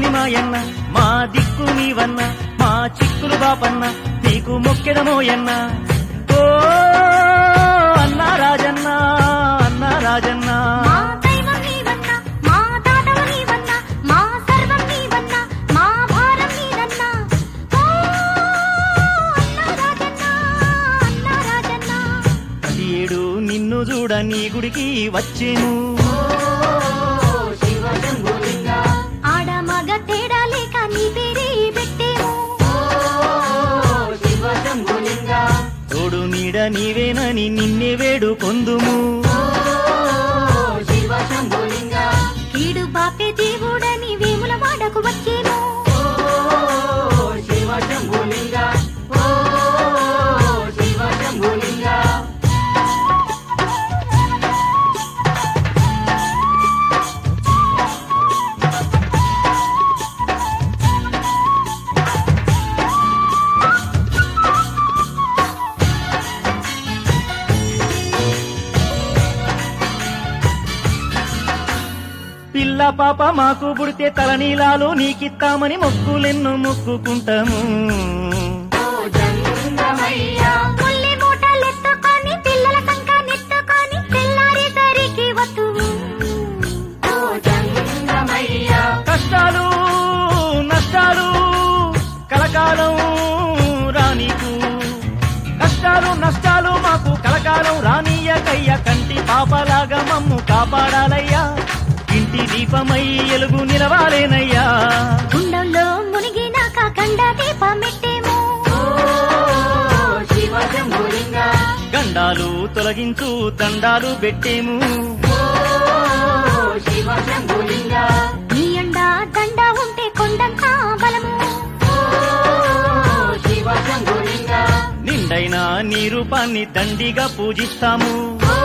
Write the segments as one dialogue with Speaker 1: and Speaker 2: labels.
Speaker 1: చక్కని మాయన్న మా దిక్కు నీవన్న మా చిక్కులు బాపన్న నీకు మొక్కెదమోయన్న ఓ అన్నా రాజన్న అన్నా రాజన్న
Speaker 2: మా దైవం నీవన్నా మా దాతవు నీవన్నా మా సర్వం నీవన్నా మా భారం నీదన్నా ఓ అన్నా రాజన్నా అన్నా రాజన్నా
Speaker 1: ప్రతి ఏడు నిన్ను చూడ నీ గుడికి వచ్చేను
Speaker 2: ఆడ మగ తేడా లేక నీ పేరే పెట్టేము
Speaker 1: తోడు నీడ నీవేనని నిన్నే వేడు పొందుము
Speaker 2: కీడు బాపే దేవుడని వేముల వాడకు వచ్చేము
Speaker 1: పిల్ల పాప మాకు పుడితే తలనీలాలు నీకిత్తామని మొక్కులెన్నో మొక్కుకుంటాము
Speaker 2: ముల్లి మూటలెత్తుకొని పిల్లల సంక నెత్తుకొని తెల్లారేసరికి వత్తుము
Speaker 1: కష్టాలు నష్టాలు కలకాలం రానీకు కష్టాలు నష్టాలు మాకు కలకాలం రానీయకయ్య కంటి పాపలాగా మమ్ము కాపాడాలయ్యా ఇంటి దీపమై ఎలుగు నిలవాలేనయ్యా
Speaker 2: గుండంలో మునిగినాక గండ దీపమెట్టేము
Speaker 1: గండాలు తొలగించు దండాలు పెట్టేము
Speaker 2: నీ అండ దండ ఉంటే కొండంత బలము
Speaker 1: నిండైన నీ రూపాన్ని దండిగా పూజిస్తాము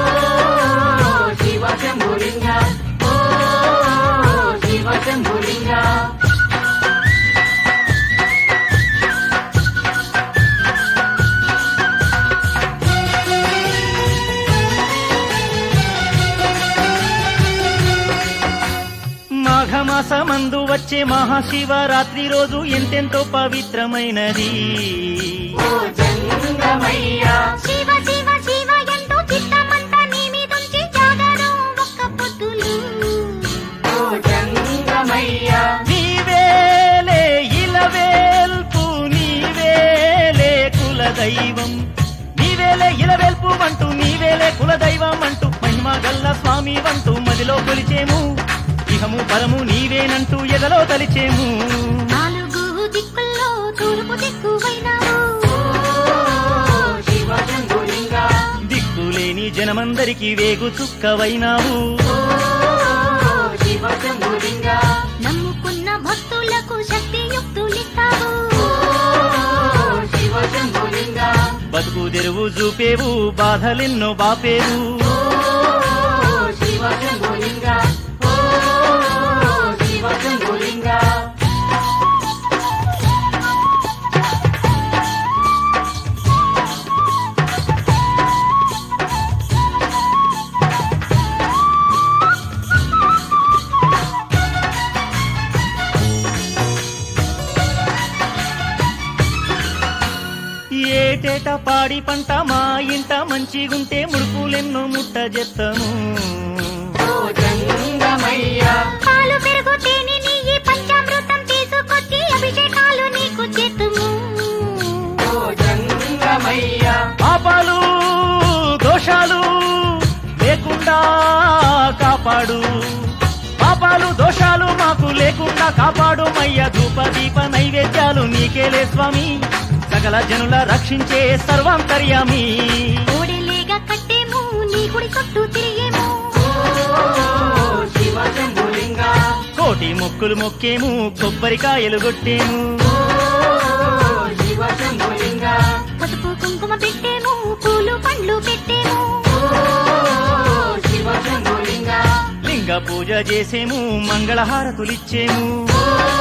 Speaker 1: మాఘమాసమందు వచ్చే మహాశివరాత్రి రోజు ఎంతెంతో పవిత్రమైనది
Speaker 2: శివ శివ శివ ఎంతో చిత్తమంతా నీ మీదుంచి జాగరు ఒక్క పొద్దులు
Speaker 1: నీవేలే ఇలవేల్పు నీవేలే కులదైవం నీవేలే ఇలవేల్పు అంటూ నీవేలే కులదైవం అంటూ మహిమ గల్ల స్వామి వంటూ మదిలో కొలిచేము ఇహము పరము నీవేనంటూ ఎదలో తలిచేము
Speaker 2: నాలుగు దిక్కుల్లో తూర్పు దిక్కువైనావు
Speaker 1: దిక్కులేని జనమందరికి వేగు చుక్కవైనావు
Speaker 2: నమ్ముకున్న భక్తులకు శక్తి యుక్తులిస్తావు
Speaker 1: బతుకు తెరువు చూపేవు బాధలెన్నో బాపేవు ఏటేట పాడి పంట మా ఇంట మంచిగుంటే ముడుపులెన్నో ముట్ట చెత్తము
Speaker 2: పాలు పెరుగు తేనె నెయ్యి పంచామృతం తీసుకొచ్చి అభిషేకాలు నీకు చేతుము
Speaker 1: పాపాలు దోషాలు లేకుండా కాపాడు పాపాలు దోషాలు మాకు లేకుండా కాపాడు మయ్య ధూప దీప నైవేద్యాలు నీకేలే స్వామి సకల జనుల రక్షించే సర్వాంతర్యామి
Speaker 2: ఓడెలేగా కట్టేము నీ గుడి చుట్టూ తిరిగేము
Speaker 1: కోటి మొక్కులు మొక్కేము కొబ్బరికాయలు కొట్టేము
Speaker 2: పసుపు కుంకుమ పెట్టేము పూలు పండ్లు పెట్టేము
Speaker 1: లింగ పూజ చేసేము మంగళహారతులిచ్చేము
Speaker 2: ఓ